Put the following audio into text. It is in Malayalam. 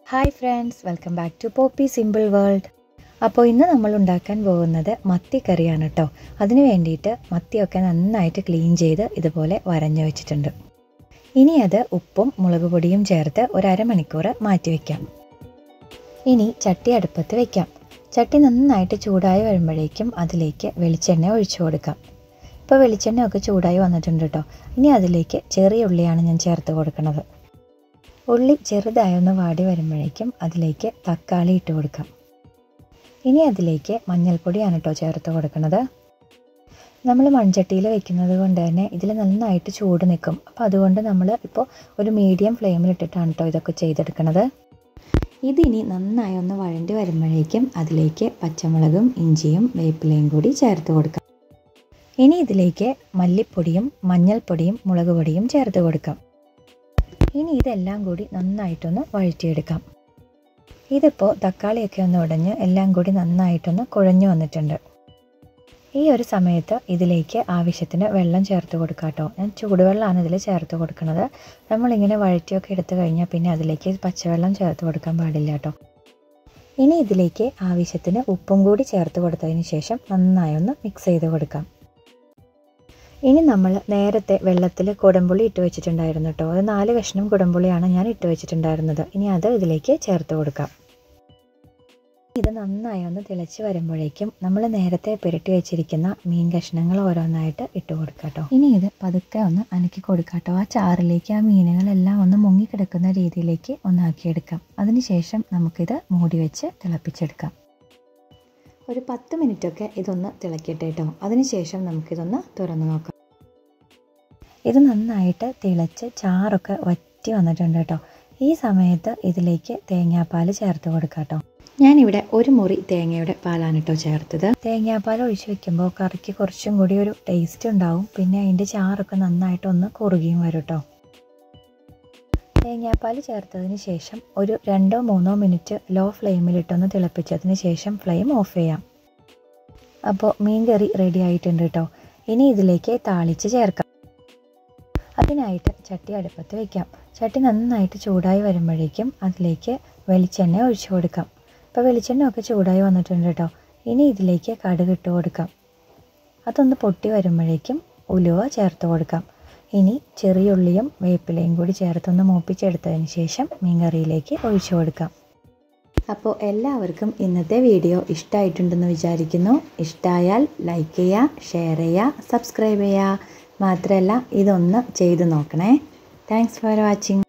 hi friends welcome back to Poppy Simple World അപ്പോൾ ഇന്ന് നമ്മൾ ഉണ്ടാക്കാൻ പോകുന്നത് മത്തി കറിയാണ് കേട്ടോ അതിന് വേണ്ടിയിട്ട് മത്തിയൊക്കെ നന്നായിട്ട് ക്ലീൻ ചെയ്ത് ഇതുപോലെ വരഞ്ഞു വെച്ചിട്ടുണ്ട് ഇനി അത് ഉപ്പും മുളക് പൊടിയും ചേർത്ത് ഒരു അരമണിക്കൂർ മാറ്റി വയ്ക്കാം ഇനി ചട്ടി അടുപ്പത്ത് വയ്ക്കാം ചട്ടി നന്നായിട്ട് ചൂടായി വരുമ്പോഴേക്കും അതിലേക്ക് വെളിച്ചെണ്ണ ഒഴിച്ചു കൊടുക്കാം ഇപ്പോൾ വെളിച്ചെണ്ണയൊക്കെ ചൂടായി വന്നിട്ടുണ്ട് കേട്ടോ ഇനി അതിലേക്ക് ചെറിയ ഉള്ളിയാണ് ഞാൻ ചേർത്ത് കൊടുക്കുന്നത് ഉള്ളി ചെറുതായി ഒന്ന് വാടി വരുമ്പോഴേക്കും അതിലേക്ക് തക്കാളി ഇട്ട് കൊടുക്കാം ഇനി അതിലേക്ക് മഞ്ഞൾപ്പൊടിയാണ് കേട്ടോ ചേർത്ത് കൊടുക്കുന്നത് നമ്മൾ മൺചട്ടിയിൽ വെക്കുന്നത് കൊണ്ട് തന്നെ ഇതിൽ നന്നായിട്ട് ചൂട് നിൽക്കും അപ്പോൾ അതുകൊണ്ട് നമ്മൾ ഇപ്പോൾ ഒരു മീഡിയം ഫ്ലെയിമിൽ ഇട്ടിട്ടാണ് കേട്ടോ ഇതൊക്കെ ചെയ്തെടുക്കുന്നത് ഇതിനി നന്നായി ഒന്ന് വഴണ്ടി വരുമ്പോഴേക്കും അതിലേക്ക് പച്ചമുളകും ഇഞ്ചിയും വേപ്പിലയും കൂടി ചേർത്ത് കൊടുക്കാം ഇനി ഇതിലേക്ക് മല്ലിപ്പൊടിയും മഞ്ഞൾപ്പൊടിയും മുളക് പൊടിയും ചേർത്ത് കൊടുക്കാം ഇനി ഇതെല്ലാം കൂടി നന്നായിട്ടൊന്ന് വഴറ്റിയെടുക്കാം ഇതിപ്പോൾ തക്കാളിയൊക്കെ ഒന്ന് ഉടഞ്ഞ് എല്ലാം കൂടി നന്നായിട്ടൊന്ന് കുഴഞ്ഞു വന്നിട്ടുണ്ട് ഈ ഒരു സമയത്ത് ഇതിലേക്ക് ആവശ്യത്തിന് വെള്ളം ചേർത്ത് കൊടുക്കാം കേട്ടോ ഞാൻ ചൂടുവെള്ളമാണ് ഇതിൽ ചേർത്ത് കൊടുക്കുന്നത് നമ്മളിങ്ങനെ വഴറ്റിയൊക്കെ എടുത്തു കഴിഞ്ഞാൽ പിന്നെ അതിലേക്ക് പച്ചവെള്ളം ചേർത്ത് കൊടുക്കാൻ പാടില്ല കേട്ടോ ഇനി ഇതിലേക്ക് ആവശ്യത്തിന് ഉപ്പും കൂടി ചേർത്ത് കൊടുത്തതിന് ശേഷം നന്നായി ഒന്ന് മിക്സ് ചെയ്ത് കൊടുക്കാം ഇനി നമ്മൾ നേരത്തെ വെള്ളത്തിൽ കുടംപുളി ഇട്ട് വെച്ചിട്ടുണ്ടായിരുന്നു കേട്ടോ അത് നാല് കഷ്ണം കുടംപുളിയാണ് ഞാൻ ഇട്ട് വെച്ചിട്ടുണ്ടായിരുന്നത് ഇനി അത് ഇതിലേക്ക് ചേർത്ത് കൊടുക്കാം ഇത് നന്നായി ഒന്ന് തിളച്ച് വരുമ്പോഴേക്കും നമ്മൾ നേരത്തെ പുരട്ടി വെച്ചിരിക്കുന്ന മീൻ കഷ്ണങ്ങൾ ഓരോന്നായിട്ട് ഇട്ട് കൊടുക്കാം കേട്ടോ ഇനി ഇത് പതുക്കെ ഒന്ന് അനക്കി കൊടുക്കാം കേട്ടോ ആ ചാറിലേക്ക് ആ മീനുകളെല്ലാം ഒന്ന് മുങ്ങിക്കിടക്കുന്ന രീതിയിലേക്ക് ഒന്നാക്കിയെടുക്കാം അതിനുശേഷം നമുക്കിത് മൂടി വെച്ച് തിളപ്പിച്ചെടുക്കാം ഒരു പത്ത് മിനിറ്റൊക്കെ ഇതൊന്ന് തിളക്കട്ടെ കേട്ടോ അതിനുശേഷം നമുക്കിതൊന്ന് തുറന്ന് നോക്കാം ഇത് നന്നായിട്ട് തിളച്ച് ചാറൊക്കെ വറ്റി വന്നിട്ടുണ്ട് കേട്ടോ ഈ സമയത്ത് ഇതിലേക്ക് തേങ്ങാപ്പാൽ ചേർത്ത് കൊടുക്കാം കേട്ടോ ഞാനിവിടെ ഒരു മുറി തേങ്ങയുടെ പാലാണ് കേട്ടോ ചേർത്തത് തേങ്ങാപ്പാൽ ഒഴിച്ച് വെക്കുമ്പോൾ കറിക്ക് കുറച്ചും കൂടി ഒരു ടേസ്റ്റ് ഉണ്ടാവും പിന്നെ അതിൻ്റെ ചാറൊക്കെ നന്നായിട്ട് ഒന്ന് കുറുകിയും വരും കേട്ടോ തേങ്ങാപ്പാൽ ചേർത്തതിന് ശേഷം ഒരു രണ്ടോ മൂന്നോ മിനിറ്റ് ലോ ഫ്ലെയിമിലിട്ടൊന്ന് തിളപ്പിച്ചതിന് ശേഷം ഫ്ലെയിം ഓഫ് ചെയ്യാം അപ്പോൾ മീൻ കറി റെഡി ആയിട്ടുണ്ട് കേട്ടോ ഇനി ഇതിലേക്ക് താളിച്ച് ചേർക്കാം അതിനായിട്ട് ചട്ടി അടുപ്പത്ത് വയ്ക്കാം ചട്ടി നന്നായിട്ട് ചൂടായി വരുമ്പോഴേക്കും അതിലേക്ക് വെളിച്ചെണ്ണ ഒഴിച്ചു കൊടുക്കാം ഇപ്പോൾ വെളിച്ചെണ്ണ ഒക്കെ ചൂടായി വന്നിട്ടുണ്ട് കേട്ടോ ഇനി ഇതിലേക്ക് കടുക് ഇട്ട് കൊടുക്കാം അതൊന്ന് പൊട്ടി വരുമ്പോഴേക്കും ഉലുവ ചേർത്ത് കൊടുക്കാം ഇനി ചെറിയുള്ളിയും വേപ്പിലയും കൂടി ചേർത്തൊന്ന് മൂപ്പിച്ചെടുത്തതിന് ശേഷം മീൻകറിയിലേക്ക് ഒഴിച്ചു കൊടുക്കാം അപ്പോൾ എല്ലാവർക്കും ഇന്നത്തെ വീഡിയോ ഇഷ്ടമായിട്ടുണ്ടെന്ന് വിചാരിക്കുന്നു ഇഷ്ടമായാൽ ലൈക്ക് ചെയ്യുക ഷെയർ ചെയ്യുക സബ്സ്ക്രൈബ് ചെയ്യുക മാത്രമല്ല ഇതൊന്ന് ചെയ്ത് നോക്കണേ താങ്ക്സ് ഫോർ വാച്ചിങ്